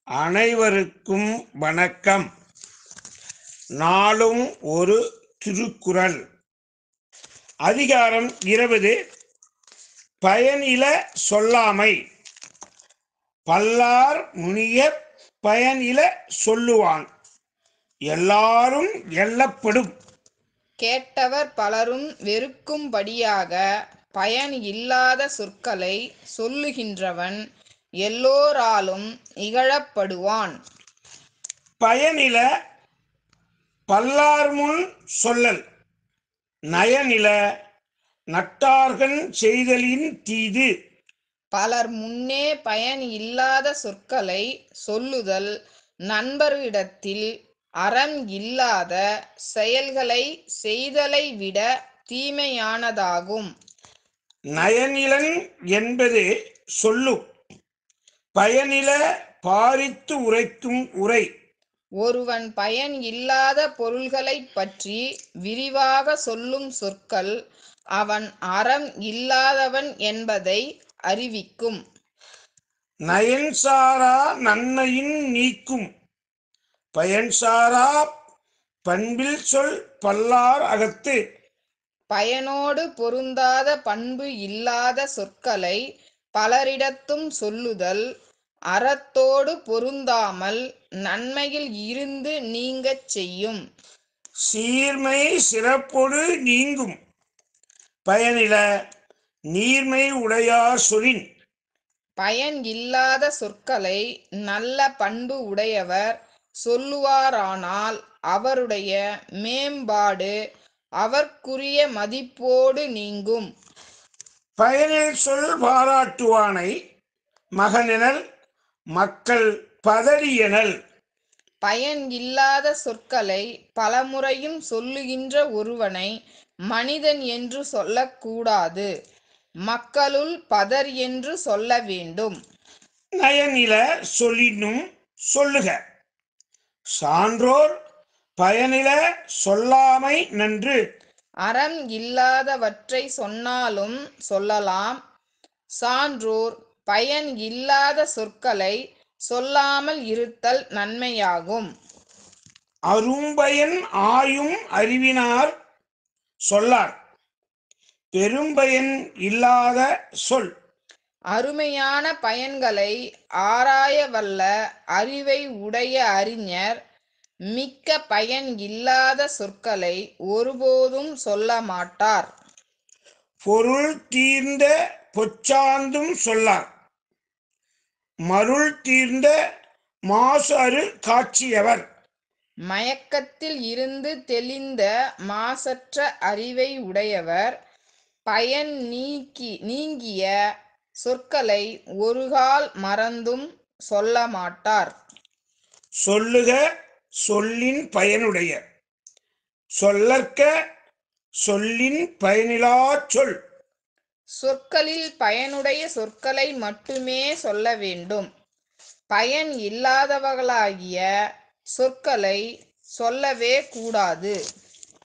அனைவருக்கும் வணக்கம் நாளும் ஒரு திருக்குறள் அதிகாரம் இருபது பயனில சொல்லாமை பல்லார் முனிய பயனில சொல்லுவான் எல்லாரும் எல்லப்படும் கேட்டவர் பலரும் வெறுக்கும்படியாக பயன் இல்லாத சொற்களை சொல்லுகின்றவன் எல்லோராலும் இகழப்படுவான் பயனில பல்லார் முன் சொல்லல் நயனில நட்டார்கன் செய்தலின் தீது பலர் முன்னே பயன் இல்லாத சொற்களை சொல்லுதல் நண்பர்களிடத்தில் அறம் இல்லாத செயல்களை செய்தலை விட தீமையானதாகும் நயனிலன் என்பது சொல்லு பயனில பாரித்து உரைக்கும் உரை ஒருவன் பயன் இல்லாத பொருள்களைப் பற்றி விரிவாக சொல்லும் சொற்கள் அவன் அறம் இல்லாதவன் என்பதை அறிவிக்கும் நயன்சாரா நன்மையின் நீக்கும் பயன்சாரா பண்பில் சொல் பல்லார் அகத்து பயனோடு பொருந்தாத பண்பு இல்லாத சொற்களை பலரிடத்தும் சொல்லுதல் அறத்தோடு பொருந்தாமல் நன்மையில் இருந்து நீங்கச் செய்யும் சீர்மை சிறப்பொடு நீங்கும் பயனில நீர்மை உடையார் சொலின் பயன் இல்லாத சொற்களை நல்ல பண்பு உடையவர் சொல்லுவாரானால் அவருடைய மேம்பாடு அவர்க்குரிய மதிப்போடு நீங்கும் பயனில் சொல் பாராட்டுவானை மகனெனல் மக்கள் பதறியனல் பயன் இல்லாத சொற்களை பலமுறையும் சொல்லுகின்ற ஒருவனை மனிதன் என்று சொல்லக்கூடாது மக்களுள் பதர் என்று சொல்ல வேண்டும் நயனில சொல்லினும் சொல்லுக சான்றோர் பயனில சொல்லாமை நன்று அறம் இல்லாதவற்றை சொன்னாலும் சொல்லலாம் சான்றோர் பயன் இல்லாத சொற்களை சொல்லாமல் இருத்தல் நன்மையாகும் அரும்பயன் ஆயும் அறிவினார் சொல்லார் பெரும்பயன் இல்லாத சொல் அருமையான பயன்களை ஆராய வல்ல அறிவை உடைய அறிஞர் மிக்க பயன் இல்லாத சொற்களை ஒருபோதும் சொல்ல மாட்டார் பொருள் தீர்ந்த பொச்சாந்தும் சொல்லார் மருள் தீர்ந்த மாசு அரு காட்சியவர் மயக்கத்தில் இருந்து தெளிந்த மாசற்ற அறிவை உடையவர் பயன் நீக்கி நீங்கிய சொற்களை ஒருகால் மறந்தும் சொல்ல மாட்டார் சொல்லுக சொல்லின் பயனுடைய சொல்லற்க சொல்லின் பயனிலா சொல் சொற்களில் பயனுடைய சொற்களை மட்டுமே சொல்ல வேண்டும் பயன் இல்லாதவர்களாகிய சொற்களை சொல்லவே கூடாது